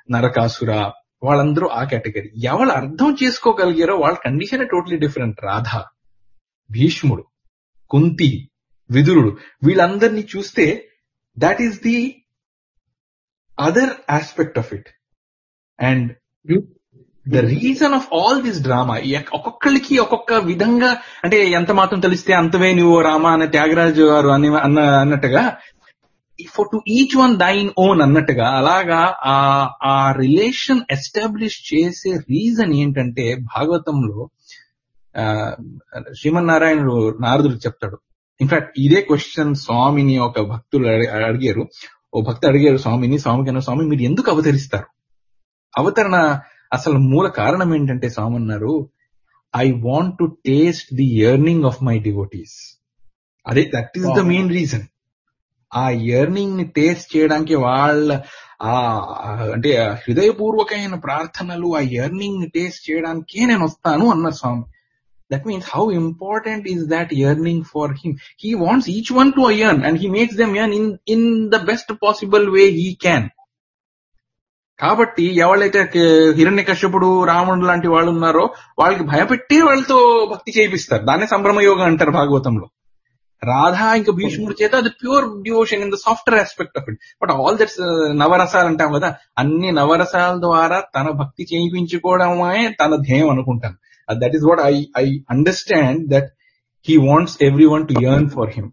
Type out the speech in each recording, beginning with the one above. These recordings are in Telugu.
నరకాసుర వాళ్ళందరూ ఆ కేటగిరీ ఎవరు అర్థం చేసుకోగలిగారో వాళ్ళ కండిషన్ టోటలీ డిఫరెంట్ రాధ భీష్ముడు కుంతి విదురుడు వీళ్ళందరినీ చూస్తే that is the other aspect of it and the reason of all this drama ఒక్కొక్కరికి ఒక్కొక్క విధంగా అంటే ఎంత మాత్రం తెలిస్తే అంతవే నువ్వు రామ అనే త్యాగరాజు గారు అని అన్న అన్నట్టుగా for to each one thine own అన్నట్టుగా అలాగా ఆ ఆ రిలేషన్ ఎస్టాబ్లిష్ చేసే రీజన్ ఏంటంటే భాగవతంలో ఆ, శ్రీమన్నారాయణుడు నారదుడు చెప్తాడు ఇన్ఫాక్ట్ ఇదే క్వశ్చన్ స్వామిని ఒక భక్తులు అడి- అడిగారు ఓ భక్తుడు అడిగారు స్వామిని స్వామికి అన్న స్వామి మీరు ఎందుకు అవతరిస్తారు అవతరణ అసలు మూల కారణం ఏంటంటే స్వామి అన్నారు I want to taste the earning of my devotees అదే that is the Wow. Main reason ఆ ఎర్నింగ్ ని టేస్ట్ చేయడానికి వాళ్ళ ఆ ఆ అంటే ఆ హృదయపూర్వకమైన ప్రార్థనలు ఆ ఎర్నింగ్ ని టేస్ట్ చేయడానికే నేను వస్తాను అన్నారు Swami that means how important is that earning for him he wants each one to earn and he makes them earn in in the best possible way he can కాబట్టి ఎవరైతే హిరణ్య కశ్యపుడు రావణుడు లాంటి వాళ్ళు ఉన్నారో వాళ్ళకి భయపెట్టి వాళ్ళతో భక్తి చేయిస్తారు దాన్నే సంభ్రమ యోగం అంటారు భాగవతంలో రాధా ఇంకా భీష్ముడి చేత అది pure devotion in the software aspect of it but all that's నవరసాలు అంటాం కదా అన్ని నవరసాల ద్వారా తన భక్తి చేయించుకోవడమే తన ధ్యేయం అనుకుంటాను that is what I I understand that he wants every one to earn for him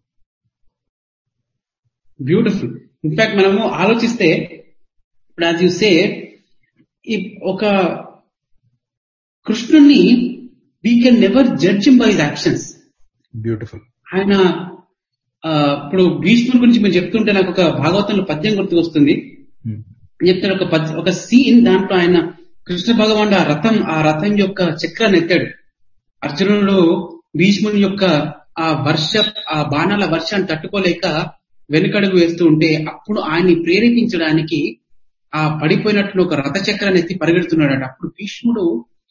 beautiful in fact మనము ఆలోచిస్తే ఇప్పుడు యాజ్ యూ సే ఈ ఒక కృష్ణుని we can never judge by his actions beautiful ఆయన ఆ, ఇప్పుడు భీష్ముడి గురించి మీరు చెప్తుంటే నాకు ఒక భాగవతంలో పద్యం గుర్తుకొస్తుంది చెప్తాడు ఒక పద్య ఒక సీన్ దాంట్లో ఆయన కృష్ణ భగవానుడు ఆ రథం ఆ రథం యొక్క చక్రాన్ని ఎత్తాడు అర్జునుడు భీష్ముని యొక్క ఆ వర్ష ఆ బాణాల వర్షాన్ని తట్టుకోలేక వెనుకడుగు వేస్తూ ఉంటే అప్పుడు ఆయన్ని ప్రేరేపించడానికి ఆ పడిపోయినట్లు ఒక రథ చక్రాన్ని ఎత్తి పరిగెడుతున్నాడు అప్పుడు భీష్ముడు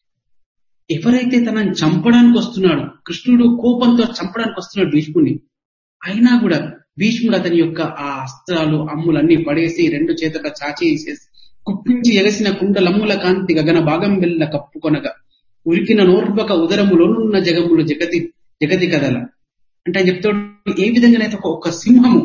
ఎవరైతే తనని చంపడానికి వస్తున్నాడు కృష్ణుడు కోపంతో చంపడానికి వస్తున్నాడు భీష్ముడిని అయినా కూడా భీష్ముడు అతని యొక్క ఆ అస్త్రాలు అమ్ములన్నీ పడేసి రెండు చేతక చాచి వేసేసి కుప్పించి ఎగసిన కుండలమ్ముల కాంతి గగన భాగం వెళ్ళ కప్పుకొనగా ఉరికిన నోర్వక ఉదరములోనున్న జగములు జగతి జగతి కదల అంటే ఆయన చెప్తాడు ఏ విధంగానైతే ఒక- ఒక సింహము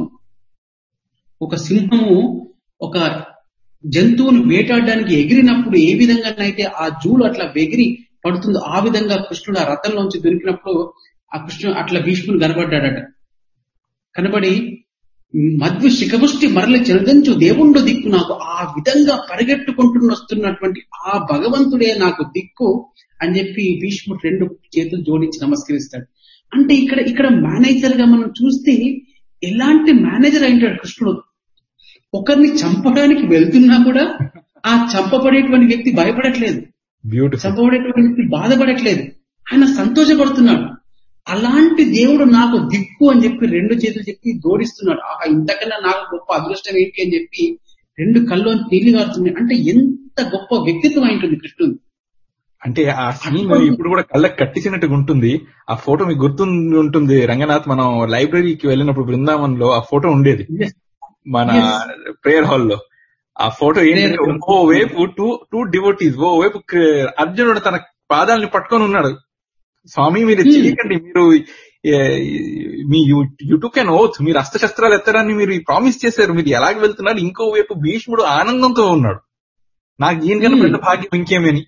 ఒక సింహము ఒక జంతువును వేటాడడానికి ఎగిరినప్పుడు ఏ విధంగానైతే ఆ జూలు అట్లా ఎగిరి పడుతుందో ఆ విధంగా కృష్ణుడు ఆ రథంలోంచి దొరికినప్పుడు ఆ కృష్ణుడు అట్లా భీష్ముడు కనబడ్డాడట కనబడి మధ్య శిఖముష్టి మరలి చెందంచు దేవుండు దిక్కు నాకు ఆ విధంగా పరిగెట్టుకుంటూ వస్తున్నటువంటి ఆ భగవంతుడే నాకు దిక్కు అని చెప్పి భీష్ముడు రెండు చేతులు జోడించి నమస్కరిస్తాడు అంటే ఇక్కడ ఇక్కడ మేనేజర్ గా మనం చూస్తే ఎలాంటి మేనేజర్ అయింటాడు కృష్ణుడు ఒకరిని చంపడానికి వెళ్తున్నా కూడా ఆ చంపబడేటువంటి వ్యక్తి భయపడట్లేదు బ్యూటిఫుల్ చంపబడేటువంటి వ్యక్తి బాధపడట్లేదు ఆయన సంతోషపడుతున్నాడు అలాంటి దేవుడు నాకు దిక్కు అని చెప్పి రెండు చేతులు చెప్పి జోడిస్తున్నాడు ఆహా ఇంతకన్నా నాకు గొప్ప అదృష్టం ఏంటి అని చెప్పి రెండు కళ్ళు నీళ్లు కారుతున్నాయి అంటే ఎంత గొప్ప వ్యక్తిత్వం అయి ఉంటుంది కృష్ణుడు అంటే ఆ సీన్ ఇప్పుడు కూడా కళ్ళకి కట్టించినట్టుగా ఉంటుంది ఆ ఫోటో మీకు గుర్తుండి ఉంటుంది రంగనాథ్ మనం లైబ్రరీకి వెళ్ళినప్పుడు బృందావన్ లో ఆ ఫోటో ఉండేది మన ప్రేయర్ హాల్ లో ఆ ఫోటో ఏంటంటే Prayer hall. ఓ వైపు టూ టూ డివోటీస్ ఓ వైపు క- అర్జునుడు తన పాదాలని పట్టుకొని ఉన్నాడు స్వామి మీరు Hmm. చేయకండి మీరు ఏ, మీ యూట్యూబ్ కెన్ ఓత్ మీరు అస్త్రశస్త్రాలు ఎత్తడాన్ని మీరు ప్రామిస్ చేశారు మీరు ఎలాగ వెళ్తున్నారు ఇంకో వైపు భీష్ముడు ఆనందంతో ఉన్నాడు నాకు దీనికన్నా Hmm. పెద్ద భాగ్యం ఇంకేమని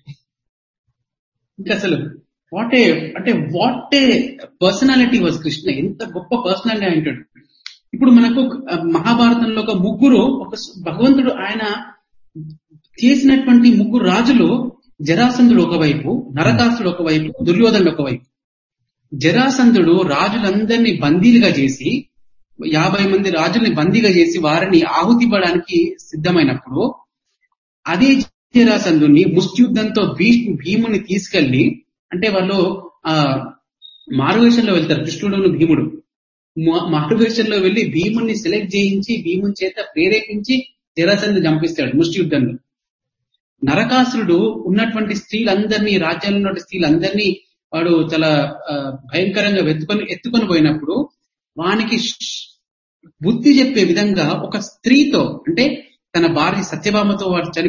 ఇంకా అసలు వాట్ ఏ అంటే what a personality was Krishna ఎంత గొప్ప పర్సనాలిటీ అంటాడు ఇప్పుడు మనకు ఆ, మహాభారతంలో ఒక ముగ్గురు ఒక స్- భగవంతుడు ఆయన చేసినటువంటి ముగ్గురు రాజులు జరాసంధుడు ఒకవైపు నరకాసుడు ఒకవైపు దుర్యోధనుడు ఒకవైపు జరాసంధుడు రాజులందరినీ బందీలుగా చేసి యాభై మంది రాజుల్ని బందీగా చేసి వారిని ఆహుతి ఇవ్వడానికి సిద్ధమైనప్పుడు అదే జరాసంధుని ముష్టియుద్ధంతో భీష్ము భీముని తీసుకెళ్లి అంటే వాళ్ళు ఆ మారువేషంలో వెళ్తారు కృష్ణుడు భీముడు మా- మారువేషంలో వెళ్లి భీముని సెలెక్ట్ చేయించి భీముని చేత ప్రేరేపించి జరాసంధు చంపిస్తాడు ముష్టియుద్ధంలో నరకాసురుడు ఉన్నటువంటి స్త్రీలందరినీ రాజ్యంలో ఉన్నటువంటి స్త్రీలందరినీ వాడు చాలా ఆ, భయంకరంగా వెతుకొని ఎత్తుకొని పోయినప్పుడు వానికి ష్- బుద్ధి చెప్పే విధంగా ఒక స్త్రీతో అంటే తన భార్య సత్యభామతో వాడు చని